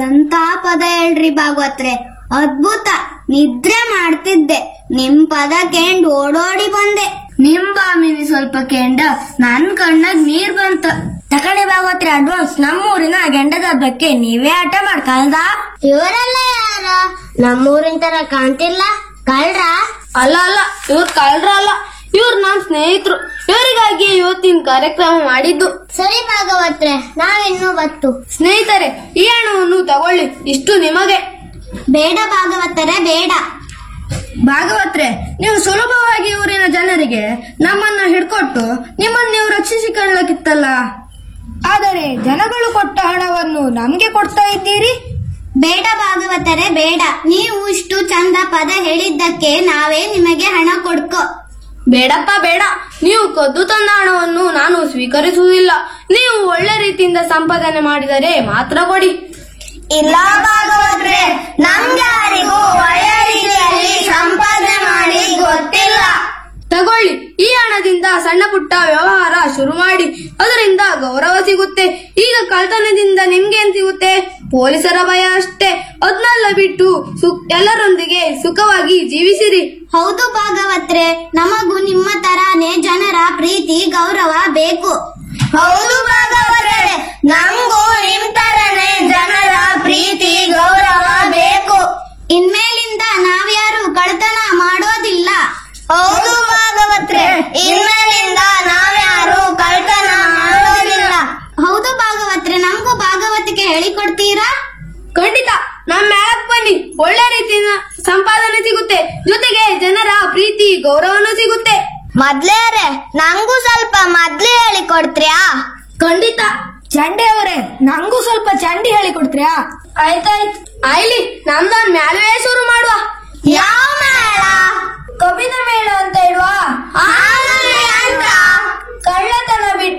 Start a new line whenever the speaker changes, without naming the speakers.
ಎಂತ ಪದ ಹೇಳ್ರಿ ಭಾಗವತ್ರೆ ಅದ್ಭುತ ನಿದ್ರೆ ಮಾಡ್ತಿದ್ದೆ ನಿಮ್ ಪದ ಕೇಂಡ್ ಓಡೋಡಿ ಬಂದೆ ನಿಮ್ ಬಾಮಿನಿ ಸ್ವಲ್ಪ ಕೇಂಡ ನನ್ ಕಣ್ಣಾಗ್ ನೀರ್ ಬಂತ
ತಕಳಿ ಭಾಗವತ್ರಿ ಅಡ್ವಾನ್ಸ್ ನಮ್ಮೂರಿನ ಗೆಂಡದ ಹಬ್ಬಕ್ಕೆ ನೀವೇ ಆಟ ಮಾಡ್ಕಲ್ದ
ಇವರೆಲ್ಲ ಯಾರ ನಮ್ಮೂರಿನ ತರ ಕಾಣ್ತಿಲ್ಲ ಕಳ್ರ
ಅಲ್ಲ ಅಲ್ಲ ಇವ್ರು ಕಳ್ರ ಅಲ್ಲ ಇವ್ರು ನನ್ ಸ್ನೇಹಿತರು ಇವರಿಗಾಗಿ ಇವತ್ತಿನ ಕಾರ್ಯಕ್ರಮ ಮಾಡಿದ್ದು
ಸರಿ ಭಾಗವತ್ರೆ ನಾವಿನ್ನು ಬತ್ತು
ಸ್ನೇಹಿತರೆ ಈ ಹಣವನ್ನು ತಗೊಳ್ಳಿ ಇಷ್ಟು ನಿಮಗೆ
ಬೇಡ ಭಾಗವತರೆ ಬೇಡ
ಭಾಗವತ್ರೆ ನೀವು ಸುಲಭವಾಗಿ ಊರಿನ ಜನರಿಗೆ ನಮ್ಮನ್ನ ಹಿಡ್ಕೊಟ್ಟು ನಿಮ್ಮನ್ನ ನೀವು ರಕ್ಷಿಸಿಕೊಳ್ಳಕ್ಕಿತ್ತಲ್ಲ ಆದರೆ ಜನಗಳು ಕೊಟ್ಟ ಹಣವನ್ನು ನಮ್ಗೆ ಕೊಡ್ತಾ ಇದ್ದೀರಿ
ಬೇಡ ಭಾಗವತರೆ ಬೇಡ ನೀವು ಇಷ್ಟು ಚಂದ ಪದ ಹೇಳಿದ್ದಕ್ಕೆ ನಾವೇ ನಿಮಗೆ ಹಣ ಕೊಡ್ಕೋ
ಬೇಡಪ್ಪ ಬೇಡ ನೀವು ಕದ್ದು ತಂದ ಹಣವನ್ನು ನಾನು ಸ್ವೀಕರಿಸುವುದಿಲ್ಲ ನೀವು ಒಳ್ಳೆ ರೀತಿಯಿಂದ ಸಂಪಾದನೆ ಮಾಡಿದರೆ ಮಾತ್ರ ಕೊಡಿ
ಇಲ್ಲ ಭಾಗವತ್ರೆ ನಮ್ಗ್ಯಾರಿಗೂ ಒಳ್ಳೆ ರೀತಿಯಲ್ಲಿ ಸಂಪಾದನೆ ಮಾಡಿ ಗೊತ್ತಿಲ್ಲ
ತಗೊಳ್ಳಿ ಈ ಹಣದಿಂದ ಸಣ್ಣ ಪುಟ್ಟ ವ್ಯವಹಾರ ಶುರು ಮಾಡಿ ಅದರಿಂದ ಗೌರವ ಸಿಗುತ್ತೆ ಈಗ ಕಳ್ತನದಿಂದ ನಿಮ್ಗೇನ್ ಸಿಗುತ್ತೆ ಪೊಲೀಸರ ಭಯ ಅಷ್ಟೇ ಅದನ್ನೆಲ್ಲ ಬಿಟ್ಟು ಸು- ಎಲ್ಲರೊಂದಿಗೆ ಸುಖವಾಗಿ ಜೀವಿಸಿರಿ
ಹೌದು ಭಾಗವತ್ರೆ ನಮಗೂ ನಿಮ್ಮ ತರಾನೇ ಜನರ ಪ್ರೀತಿ ಗೌರವ ಬೇಕು ಹೌದು ಭಾಗವತ್ರೆ ನಮಗೂ ನಿಮ್ ತರನೇ ಜನರ ಪ್ರೀತಿ ಗೌರವ ಬೇಕು ಇನ್ಮೇಲಿಂದ ನಾವ್ಯಾರು ಕಳ್ತನ ಮಾಡೋದಿಲ್ಲ ಹೌದು ಭಾಗವತ್ರೆ ಇನ್ಮೇಲಿಂದ ನಾವ್ಯಾರು ಕಳ್ತನ ಮಾಡೋದಿಲ್ಲ ಹೌದು ಭಾಗವತ್ರೆ ನಮಗೂ ಭಾಗವತಿಗೆ ಹೇಳಿಕೊಡ್ತೀರಾ
ಖಂಡಿತ ನಮ್ಮ ಮೇಳಕ್ ಬನ್ನಿ ಒಳ್ಳೆ ರೀತಿಯ ಸಂಪಾದನೆ ಸಿಗುತ್ತೆ ಜೊತೆಗೆ ಜನರ ಪ್ರೀತಿ ಗೌರವನೂ ಸಿಗುತ್ತೆ
ಮೊದ್ಲೇರೆ ನಂಗೂ ಸ್ವಲ್ಪ ಮೊದ್ಲೇ ಹೇಳಿ ಕೊಡ್ತೀರಾ
ಖಂಡಿತ
ಚಂಡಿ ಅವರೇ ನಂಗೂ ಸ್ವಲ್ಪ ಚಂಡಿ ಹೇಳಿ ಕೊಡ್ತೀರಾ
ಆಯ್ತಾಯ್ತು ಆಯ್ಲಿ ನಮ್ದನ್ ಮ್ಯಾಲವೇ ಶುರು ಮಾಡುವ
ಯಾವ